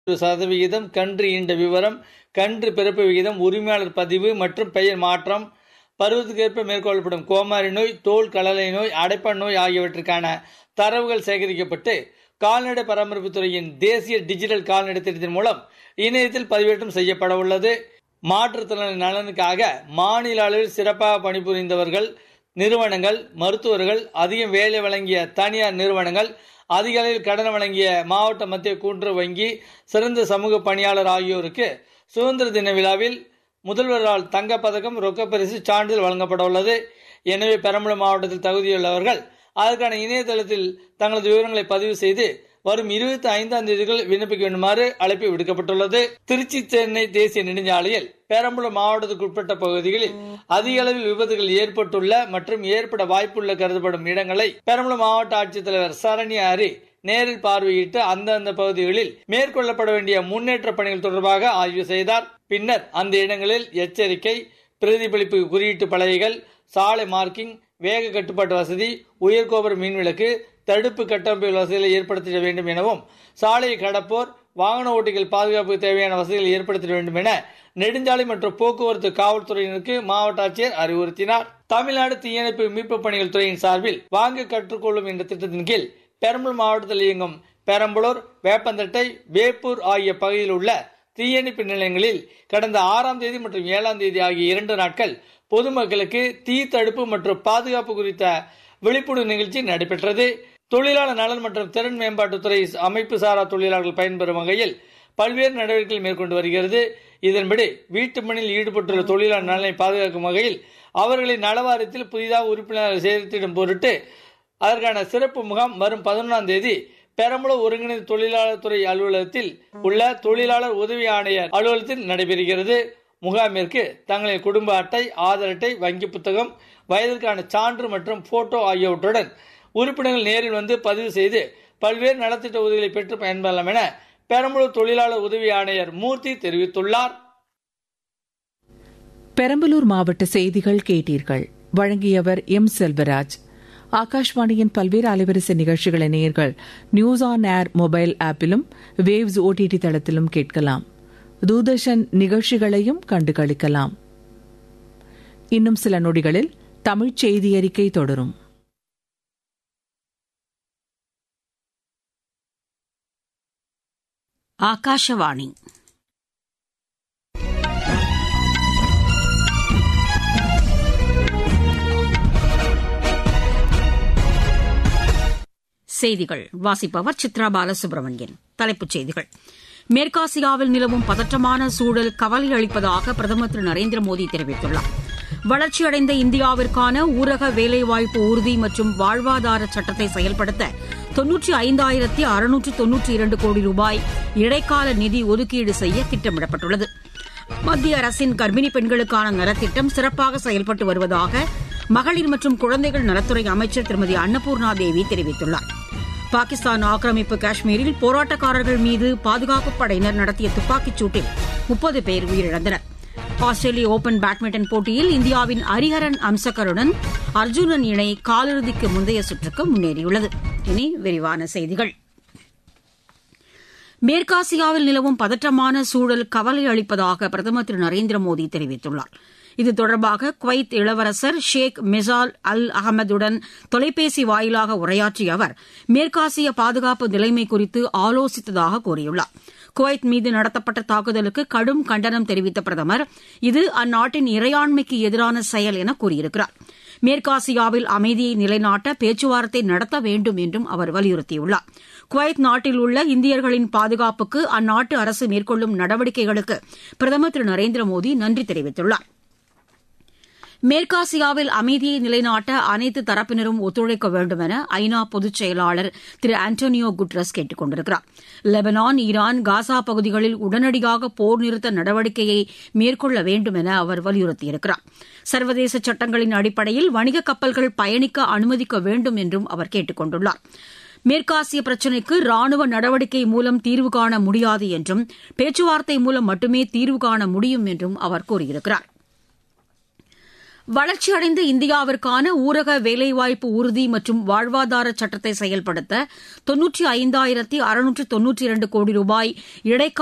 சதவிகிதம் கன்று ஈன்ற விவரம் கன்று பிறப்பு விகிதம் உரிமையாளர் பதிவு மற்றும் பெயர் மாற்றம் பருவத்துக்கேற்ப மேற்கொள்ளப்படும் கோமாரி நோய் தோல் கலலை நோய் அடைப்பான் நோய் ஆகியவற்றுக்கான தரவுகள் சேகரிக்கப்பட்டு கால்நடை பராமரிப்புத் துறையின் தேசிய டிஜிட்டல் கால்நடை திட்டத்தின் மூலம் இணையத்தில் பதிவேற்றம் செய்யப்பட உள்ளது மாற்றுத்திறனாளி நலனுக்காக மாநில அளவில் சிறப்பாக பணிபுரிந்தவர்கள் நிறுவனங்கள் மருத்துவர்கள் அதிகம் வேலை வழங்கிய தனியார் நிறுவனங்கள் அதிக அளவில் கடன் வழங்கிய மாவட்ட மத்திய கூட்டுறவு வங்கி சிறந்த சமூக பணியாளர் ஆகியோருக்கு சுதந்திர தின விழாவில் முதல்வரால் தங்கப்பதக்கம் ரொக்கப்பரிசு சான்றிதழ் வழங்கப்பட உள்ளது எனவே பெரம்பலூர் மாவட்டத்தில் தகுதியுள்ளவர்கள் அதற்கான இணையதளத்தில் தங்களது விவரங்களை பதிவு செய்து வரும் இருபத்தி ஐந்தாம் தேதிக்குள் விண்ணப்பிக்க வேண்டுமாறு அழைப்பு விடுக்கப்பட்டுள்ளது திருச்சி சென்னை தேசிய நெடுஞ்சாலையில் பெரம்பலூர் மாவட்டத்துக்கு உட்பட்ட பகுதிகளில் அதிக அளவில் விபத்துகள் ஏற்பட்டுள்ள மற்றும் ஏற்பட வாய்ப்புள்ள கருதப்படும் இடங்களை பெரம்பலூர் மாவட்ட ஆட்சித்தலைவர் சரண்யா ஹரி நேரில் பார்வையிட்டு அந்தந்த பகுதிகளில் மேற்கொள்ளப்பட வேண்டிய முன்னேற்ற பணிகள் தொடர்பாக ஆய்வு செய்தார் பின்னர் அந்த இடங்களில் எச்சரிக்கை பிரதிபலிப்பு குறியீட்டு பலகைகள் சாலை மார்க்கிங் வேக கட்டுப்பாட்டு வசதி உயர்கோபுர மின்விளக்கு தடுப்பு கட்டமைப்பு வசதிகளை ஏற்படுத்திட வேண்டும் எனவும் சாலையை கடப்போர் வாகன ஓட்டிகள் பாதுகாப்புக்கு தேவையான வசதிகளை ஏற்படுத்திட வேண்டும் என நெடுஞ்சாலை மற்றும் போக்குவரத்து காவல்துறையினருக்கு மாவட்ட ஆட்சியர் அறிவுறுத்தினார் தமிழ்நாடு தீயணைப்பு மீட்பு பணிகள் துறையின் சார்பில் வாங்க கற்றுக்கொள்ளும் என்ற திட்டத்தின் கீழ் பெரம்பலூர் மாவட்டத்தில் இயங்கும் பெரம்பலூர் வேப்பந்தட்டை வேப்பூர் ஆகிய பகுதியில் உள்ள தீயணைப்பு நிலையங்களில் கடந்த ஆறாம் தேதி மற்றும் ஏழாம் தேதி ஆகிய இரண்டு நாட்கள் பொதுமக்களுக்கு தீ தடுப்பு மற்றும் பாதுகாப்பு குறித்த விழிப்புணர்வு நிகழ்ச்சி நடைபெற்றது தொழிலாளர் நலன் மற்றும் திறன் மேம்பாட்டுத்துறை அமைப்பு சாரா தொழிலாளர்கள் பயன்பெறும் வகையில் பல்வேறு நடவடிக்கைகள் மேற்கொண்டு வருகிறது இதன்படி வீட்டு பணியில் ஈடுபட்டுள்ள தொழிலாளர் நலனை பாதுகாக்கும் வகையில் அவர்களை நலவாரியத்தில் புதிதாக உறுப்பினர்கள் சேர்த்திடும் பொருட்டு அதற்கான சிறப்பு முகாம் வரும் பதினொன்றாம் தேதி பெரம்பலூர் ஒருங்கிணைந்த தொழிலாளர் துறை அலுவலகத்தில் உள்ள தொழிலாளர் உதவி ஆணையர் அலுவலகத்தில் நடைபெறுகிறது முகாமிற்கு தங்களின் குடும்ப அட்டை ஆதார் அட்டை வங்கி புத்தகம் வயதிற்கான சான்று மற்றும் போட்டோ ஆகியவற்றுடன் உறுப்பினர்கள் நேரில் வந்து பதிவு செய்து பல்வேறு நலத்திட்ட உதவிகளை பெற்று பயன்பெறலாம் என பெரம்பலூர் தொழிலாளர் உதவி ஆணையர் மூர்த்தி தெரிவித்துள்ளார் பெரம்பலூர் மாவட்ட செய்திகள் கேட்டீர்கள் வழங்கியவர் எம் செல்வராஜ் ஆகாஷ்வாணியின் பல்வேறு அலைவரிசை நிகழ்ச்சிகளை நேயர்கள் நியூஸ் ஆன் ஏர் மொபைல் ஆப்பிலும் வேவ்ஸ் ஓடிடி தளத்திலும் கேட்கலாம் தூர்தர்ஷன் நிகழ்ச்சிகளையும் கண்டு களிக்கலாம் இன்னும் சில நொடிகளில் தமிழ்ச் செய்தி அறிக்கை தொடரும் ಆಕಾಶವಾಣಿ செய்திகள் வாசிப்பவர் சித்ரா பாலசுப்ரமணியன் தலைப்புச் செய்திகள் மேற்காசியாவில் நிலவும் பதற்றமான சூழல் கவலை அளிப்பதாக பிரதமர் திரு நரேந்திர மோடி தெரிவித்துள்ளார் வளர்ச்சியடைந்த இந்தியாவிற்கான ஊரக வேலைவாய்ப்பு உறுதி மற்றும் வாழ்வாதார சட்டத்தை செயல்படுத்த தொன்னூற்றி ஐந்தாயிரத்தி அறுநூற்று தொன்னூற்றி இரண்டு கோடி ரூபாய் இடைக்கால நிதி ஒதுக்கீடு செய்ய திட்டமிடப்பட்டுள்ளது மத்திய அரசின் கர்ப்பிணி பெண்களுக்கான நலத்திட்டம் சிறப்பாக செயல்பட்டு வருவதாக மகளிர் மற்றும் குழந்தைகள் நலத்துறை அமைச்சர் திருமதி அன்னபூர்ணா தேவி தெரிவித்துள்ளார் பாகிஸ்தான் ஆக்கிரமிப்பு காஷ்மீரில் போராட்டக்காரர்கள் மீது பாதுகாப்புப் படையினர் நடத்திய துப்பாக்கிச் சூட்டில் முப்பது பேர் உயிரிழந்தனர் ஆஸ்திரேலிய ஓபன் பேட்மிண்டன் போட்டியில் இந்தியாவின் ஹரிஹரன் அம்சக்கருடன் அர்ஜுனன் இணை காலிறுதிக்கு முந்தைய சுற்றுக்கு முன்னேறியுள்ளது இனி விரிவான செய்திகள் மேற்காசியாவில் நிலவும் பதற்றமான சூழல் கவலை அளிப்பதாக பிரதமர் திரு நரேந்திர மோடி தெரிவித்துள்ளார் இது தொடர்பாக குவைத் இளவரசர் ஷேக் மிசால் அல் அகமதுடன் தொலைபேசி வாயிலாக உரையாற்றிய அவர் மேற்காசிய பாதுகாப்பு நிலைமை குறித்து ஆலோசித்ததாக கூறியுள்ளார் குவைத் மீது நடத்தப்பட்ட தாக்குதலுக்கு கடும் கண்டனம் தெரிவித்த பிரதமர் இது அந்நாட்டின் இறையாண்மைக்கு எதிரான செயல் என கூறியிருக்கிறார் மேற்காசியாவில் அமைதியை நிலைநாட்ட பேச்சுவார்த்தை நடத்த வேண்டும் என்றும் அவர் வலியுறுத்தியுள்ளார் குவைத் நாட்டில் உள்ள இந்தியர்களின் பாதுகாப்புக்கு அந்நாட்டு அரசு மேற்கொள்ளும் நடவடிக்கைகளுக்கு பிரதமர் திரு நரேந்திர மோடி நன்றி தெரிவித்துள்ளார் மேற்காசியாவில் அமைதியை நிலைநாட்ட அனைத்து தரப்பினரும் ஒத்துழைக்க வேண்டும் என ஐநா பொதுச் செயலாளர் திரு ஆண்டோனியோ குட்ரஸ் கேட்டுக் கொண்டிருக்கிறார் லெபனான் ஈரான் காசா பகுதிகளில் உடனடியாக போர் நிறுத்த நடவடிக்கையை மேற்கொள்ள வேண்டும் என அவர் வலியுறுத்தியிருக்கிறார் சர்வதேச சட்டங்களின் அடிப்படையில் வணிக கப்பல்கள் பயணிக்க அனுமதிக்க வேண்டும் என்றும் அவர் கேட்டுக் கொண்டுள்ளார் மேற்காசிய பிரச்சினைக்கு ராணுவ நடவடிக்கை மூலம் தீர்வு காண முடியாது என்றும் பேச்சுவார்த்தை மூலம் மட்டுமே தீர்வு காண முடியும் என்றும் அவர் கூறியிருக்கிறார் வளர்ச்சியடைந்த இந்தியாவிற்கான ஊரக வேலைவாய்ப்பு உறுதி மற்றும் வாழ்வாதார சட்டத்தை செயல்படுத்த தொன்னூற்றி ஐந்தாயிரத்தி அறுநூற்று தொன்னூற்றி இரண்டு கோடி ரூபாய் இடைக்கால